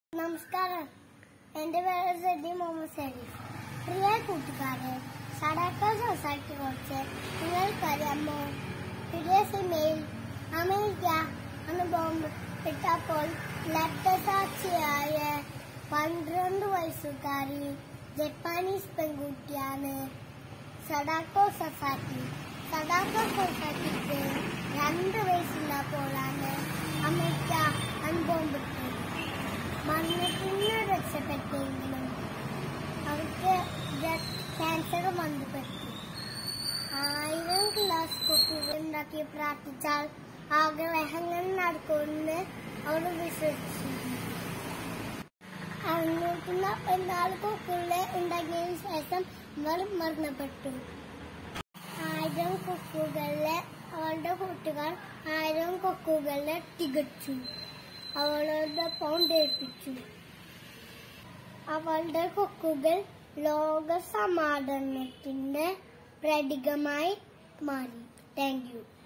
നമസ്കാരം എന്റെ പേര് സദി മുഹമ്മദ് സരീഫ് പ്രിയ കൂട്ടുകാരെ സടാക്ക സൊസൈറ്റി കുറിച്ച് നിങ്ങൾക്കറിയാമോ പുതിയ സിനിമയിൽ അമേരിക്ക അന്ന് ബോംബ് ഇട്ടപ്പോൾ രക്തസാക്ഷിയായ പന്ത്രണ്ട് വയസ്സുകാരി ജപ്പാനീസ് പെൺകുട്ടിയാണ് സഡാക്കോ സൊസൈറ്റി സഡാക്കോ സൊസൈറ്റിക്ക് രണ്ട് വയസ്സുള്ളപ്പോഴാണ് അമേരിക്ക അൺബോംബിട്ടത് മരണത്തിന് രക്ഷപ്പെട്ടെങ്കിലും അവർക്ക് ക്യാൻസർ ബന്ധപ്പെട്ടു ആയിരം ഗ്ലാസ് കുക്കുകൾ ഉണ്ടാക്കി പ്രാർത്ഥിച്ചാൽ ആഗ്രഹങ്ങൾ നടക്കുമെന്ന് അവർ വിശ്വസിച്ചു അറുന്നൂറ്റി നാൽപ്പത്തിനാല് കുക്കുകളെ ഉണ്ടാക്കിയതിനു ശേഷം അവർ മരണപ്പെട്ടു ആയിരം കൊക്കുകളിലെ അവളുടെ കൂട്ടുകാർ ആയിരം കൊക്കുകളിലെ തികച്ചു അവളോടൊപ്പം ഏൽപ്പിച്ചു അവളുടെ കൊക്കുകൾ ലോക സമാധാനത്തിന്റെ പ്രതീകമായി മാറി താങ്ക് യു